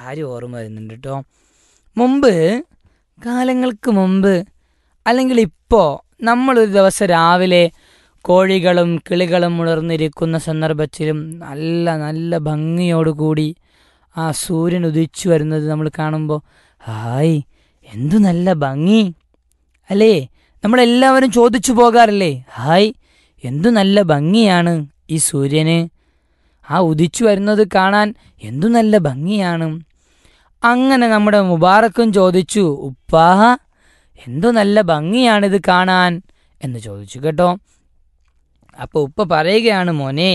കാര്യം ഓർമ്മ വരുന്നുണ്ട് കേട്ടോ മുമ്പ് കാലങ്ങൾക്ക് മുമ്പ് അല്ലെങ്കിൽ ഇപ്പോൾ നമ്മളൊരു ദിവസം രാവിലെ കോഴികളും കിളികളും ഉണർന്നിരിക്കുന്ന സന്ദർഭത്തിലും നല്ല നല്ല ഭംഗിയോടുകൂടി ആ സൂര്യൻ ഉദിച്ചു വരുന്നത് നമ്മൾ കാണുമ്പോൾ ഹായ് എന്തു നല്ല ഭംഗി അല്ലേ നമ്മളെല്ലാവരും ചോദിച്ചു പോകാറില്ലേ ഹായ് എന്തു നല്ല ഭംഗിയാണ് ഈ സൂര്യന് ആ ഉദിച്ചു വരുന്നത് കാണാൻ എന്തു നല്ല ഭംഗിയാണ് അങ്ങനെ നമ്മുടെ മുബാറക്കും ചോദിച്ചു ഉപ്പാ എന്തു നല്ല ഭംഗിയാണിത് കാണാൻ എന്ന് ചോദിച്ചു കേട്ടോ അപ്പോൾ ഉപ്പ പറയുകയാണ് മോനെ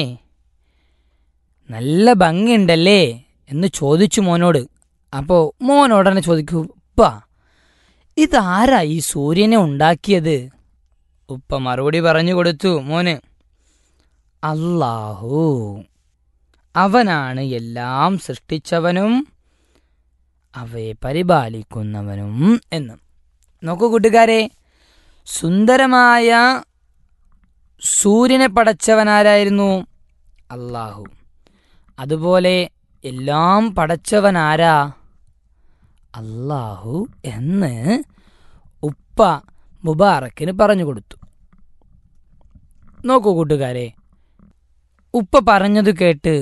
നല്ല ഭംഗിയുണ്ടല്ലേ എന്ന് ചോദിച്ചു മോനോട് അപ്പോൾ മോൻ ഉടനെ ചോദിക്കൂ ഉപ്പ ഇതാരാ ഈ സൂര്യനെ ഉണ്ടാക്കിയത് ഉപ്പ മറുപടി പറഞ്ഞു കൊടുത്തു മോന് അല്ലാഹു അവനാണ് എല്ലാം സൃഷ്ടിച്ചവനും അവയെ പരിപാലിക്കുന്നവനും എന്ന് നോക്കൂ കൂട്ടുകാരെ സുന്ദരമായ സൂര്യനെ പടച്ചവനാരായിരുന്നു അള്ളാഹു അതുപോലെ എല്ലാം പടച്ചവനാരാ അള്ളാഹു എന്ന് ഉപ്പ മുബാറക്കിന് പറഞ്ഞു കൊടുത്തു നോക്കൂ കൂട്ടുകാരെ ഉപ്പ പറഞ്ഞത് കേട്ട്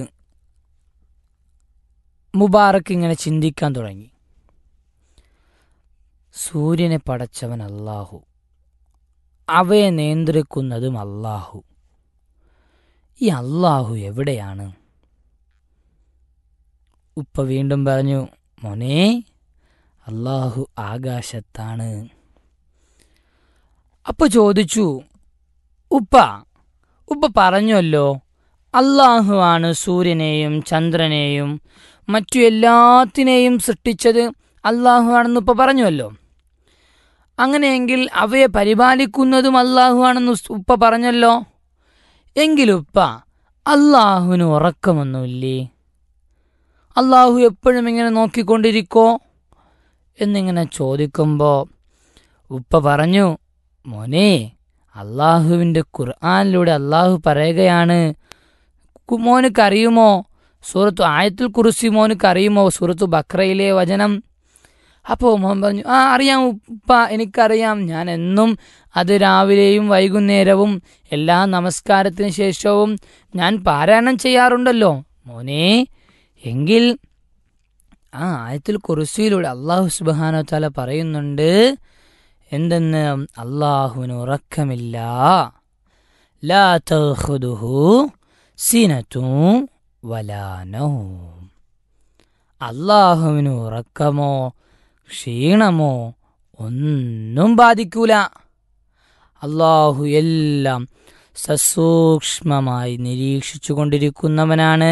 മുബാറക്ക് ഇങ്ങനെ ചിന്തിക്കാൻ തുടങ്ങി സൂര്യനെ പടച്ചവൻ അല്ലാഹു അവയെ നിയന്ത്രിക്കുന്നതും അല്ലാഹു ഈ അല്ലാഹു എവിടെയാണ് ഉപ്പ വീണ്ടും പറഞ്ഞു മോനെ അല്ലാഹു ആകാശത്താണ് അപ്പൊ ചോദിച്ചു ഉപ്പ ഉപ്പ പറഞ്ഞല്ലോ അള്ളാഹു ആണ് സൂര്യനെയും ചന്ദ്രനെയും മറ്റു എല്ലാത്തിനെയും സൃഷ്ടിച്ചത് അള്ളാഹു ആണെന്ന് ഉപ്പ പറഞ്ഞുവല്ലോ അങ്ങനെയെങ്കിൽ അവയെ പരിപാലിക്കുന്നതും അള്ളാഹു ആണെന്ന് ഉപ്പ പറഞ്ഞല്ലോ എങ്കിലുപ്പ അള്ളാഹുവിന് ഉറക്കമൊന്നുമില്ലേ അള്ളാഹു എപ്പോഴും ഇങ്ങനെ നോക്കിക്കൊണ്ടിരിക്കോ എന്നിങ്ങനെ ചോദിക്കുമ്പോൾ ഉപ്പ പറഞ്ഞു മോനെ അള്ളാഹുവിൻ്റെ ഖുർആാനിലൂടെ അള്ളാഹു പറയുകയാണ് കു- മോനക്ക് അറിയുമോ സൂറത്തു ആയത്തുൽ കുറിസി മോനക്ക് അറിയുമോ സൂറത്തു ബക്രയിലെ വചനം അപ്പോൾ മോൻ പറഞ്ഞു ആ അറിയാം ഉപ്പ എനിക്കറിയാം ഞാൻ എന്നും അത് രാവിലെയും വൈകുന്നേരവും എല്ലാ നമസ്കാരത്തിന് ശേഷവും ഞാൻ പാരായണം ചെയ്യാറുണ്ടല്ലോ മോനെ എങ്കിൽ ആ ആയത്തുൽ കുറിസിയിലൂടെ അള്ളാഹു സുബാനോ തല പറയുന്നുണ്ട് എന്തെന്ന് അള്ളാഹുവിന് ഉറക്കമില്ല ലാ തഖുദുഹു സിനത്തും വലാനവും അള്ളാഹുവിന് ഉറക്കമോ ക്ഷീണമോ ഒന്നും ബാധിക്കൂല അള്ളാഹു എല്ലാം സസൂക്ഷ്മമായി നിരീക്ഷിച്ചു കൊണ്ടിരിക്കുന്നവനാണ്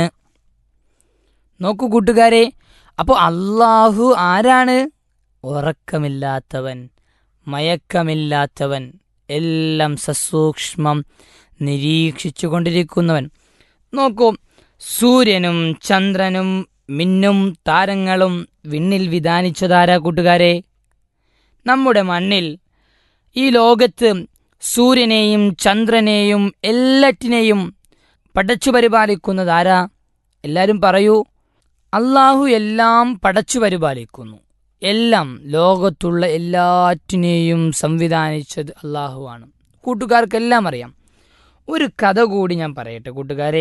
നോക്കൂ കൂട്ടുകാരെ അപ്പോൾ അള്ളാഹു ആരാണ് ഉറക്കമില്ലാത്തവൻ മയക്കമില്ലാത്തവൻ എല്ലാം സസൂക്ഷ്മം നിരീക്ഷിച്ചു കൊണ്ടിരിക്കുന്നവൻ നോക്കൂ സൂര്യനും ചന്ദ്രനും മിന്നും താരങ്ങളും വിണ്ണിൽ വിധാനിച്ചതാരാ കൂട്ടുകാരെ നമ്മുടെ മണ്ണിൽ ഈ ലോകത്ത് സൂര്യനെയും ചന്ദ്രനെയും എല്ലാറ്റിനെയും പടച്ചു പരിപാലിക്കുന്നതാരാ എല്ലാവരും പറയൂ അള്ളാഹു എല്ലാം പടച്ചു പരിപാലിക്കുന്നു എല്ലാം ലോകത്തുള്ള എല്ലാറ്റിനെയും സംവിധാനിച്ചത് അള്ളാഹുവാണ് കൂട്ടുകാർക്കെല്ലാം അറിയാം ഒരു കഥ കൂടി ഞാൻ പറയട്ടെ കൂട്ടുകാരെ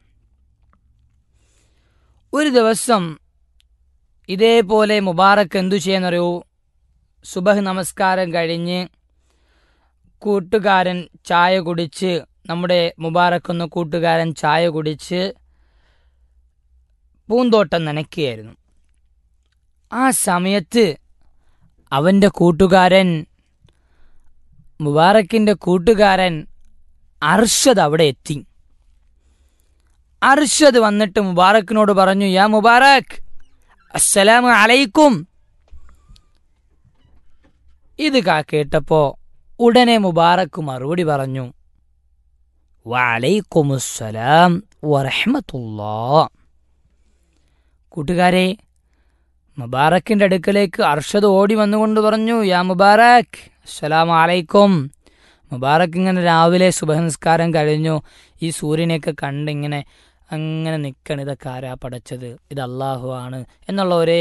ഒരു ദിവസം ഇതേപോലെ മുബാറക്ക് എന്തു ചെയ്യാന്നറിയോ സുബഹ് നമസ്കാരം കഴിഞ്ഞ് കൂട്ടുകാരൻ ചായ കുടിച്ച് നമ്മുടെ മുബാറക്ക് എന്ന കൂട്ടുകാരൻ ചായ കുടിച്ച് പൂന്തോട്ടം നനയ്ക്കുകയായിരുന്നു ആ സമയത്ത് അവൻ്റെ കൂട്ടുകാരൻ മുബാറക്കിൻ്റെ കൂട്ടുകാരൻ അർഷദ് അവിടെ എത്തി അർഷദ് വന്നിട്ട് മുബാറക്കിനോട് പറഞ്ഞു യാ മുബാറക് അസ്സലാമു അലൈക്കും ഇത് കാ കേട്ടപ്പോ ഉടനെ മുബാറക്ക് മറുപടി പറഞ്ഞു വലൈക്കുമുസ്സലാം വറഹ്മത്തുള്ളാ കൂട്ടുകാരെ മുബാറക്കിന്റെ അടുക്കലേക്ക് അർഷദ് ഓടി വന്നുകൊണ്ട് പറഞ്ഞു യാ മുബാറക് അസ്സലാമു അലൈക്കും മുബാറക്ക് ഇങ്ങനെ രാവിലെ സുബഹനസ്കാരം കഴിഞ്ഞു ഈ സൂര്യനെയൊക്കെ കണ്ട് ഇങ്ങനെ അങ്ങനെ നിൽക്കണം ഇതൊക്കെ ആരാ പടച്ചത് ഇത് അള്ളാഹു ആണ് എന്നുള്ള ഒരേ